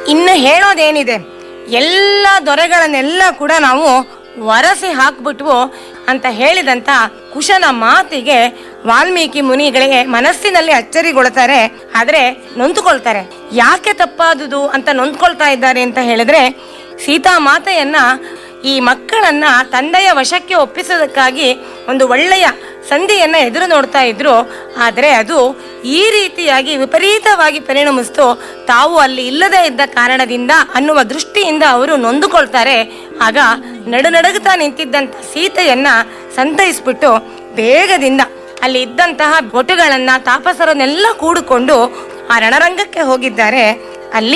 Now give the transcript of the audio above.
ಇನ್ನು ಹೇಳೋದೇನಿದೆ ಎಲ್ಲ ದೊರೆಗಳನ್ನೆಲ್ಲ ಕೂಡ ನಾವು ವರಸಿ ಹಾಕ್ಬಿಟ್ವು ಅಂತ ಹೇಳಿದಂತ ಕುಶನ ಮಾತಿಗೆ ವಾಲ್ಮೀಕಿ ಮುನಿಗಳಿಗೆ ಮನಸ್ಸಿನಲ್ಲಿ ಅಚ್ಚರಿಗೊಳ್ತಾರೆ ಆದ್ರೆ ನೊಂದುಕೊಳ್ತಾರೆ ಯಾಕೆ ತಪ್ಪಾದುದು ಅಂತ ನೊಂದ್ಕೊಳ್ತಾ ಇದ್ದಾರೆ ಅಂತ ಹೇಳಿದ್ರೆ ಸೀತಾ ಮಾತೆಯನ್ನ ಈ ಮಕ್ಕಳನ್ನ ತಂದೆಯ ವಶಕ್ಕೆ ಒಪ್ಪಿಸೋದಕ್ಕಾಗಿ ಒಂದು ಒಳ್ಳೆಯ ಸಂಧಿಯನ್ನ ಎದುರು ನೋಡ್ತಾ ಇದ್ರು ಆದರೆ ಅದು ಈ ರೀತಿಯಾಗಿ ವಿಪರೀತವಾಗಿ ಪರಿಣಮಿಸ್ತು ತಾವು ಅಲ್ಲಿ ಇಲ್ಲದೆ ಇದ್ದ ಕಾರಣದಿಂದ ಅನ್ನುವ ದೃಷ್ಟಿಯಿಂದ ಅವರು ನೊಂದುಕೊಳ್ತಾರೆ ಆಗ ನಡುನಡುಗುತ್ತಾ ನಿಂತಿದ್ದಂತ ಸೀತೆಯನ್ನ ಸಂತೈಸ್ಬಿಟ್ಟು ಬೇಗದಿಂದ ಅಲ್ಲಿ ಇದ್ದಂತಹ ಒಟುಗಳನ್ನ ತಾಪಸರನ್ನೆಲ್ಲ ಕೂಡಿಕೊಂಡು ಆ ರಣರಂಗಕ್ಕೆ ಹೋಗಿದ್ದಾರೆ